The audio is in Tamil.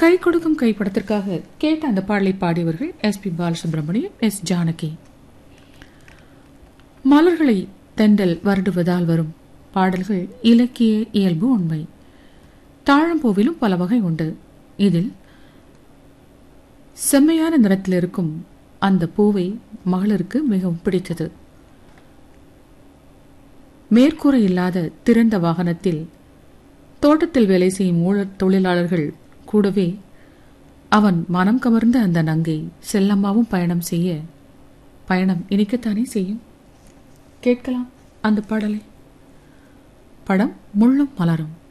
கை கொடுக்கும் கை படத்திற்காக கேட்ட அந்த பாடலை பாடியவர்கள் S P Balasubrahmanyam S Janaki மலர்களை தெண்டல் வருடுவதால் வரும் பாடல்கள் இலக்கிய இயல்பு உண்மை தாழம்பூவிலும் பல வகை உண்டு இதில் செம்மையான நிறத்தில் இருக்கும் அந்த பூவை மகளிருக்கு மிகவும் பிடித்தது மேற்கூரை இல்லாத திறந்த வாகனத்தில் தோட்டத்தில் வேலை செய்யும் ஊழல் தொழிலாளர்கள் கூடவே அவன் மனம் கவர்ந்த அந்த நங்கை செல்லம்மாவும் பயணம் செய்ய பயணம் இனிக்கத்தானே செய்யும் கேட்கலாம் அந்த பாடலை படம் முள்ளும் மலரும்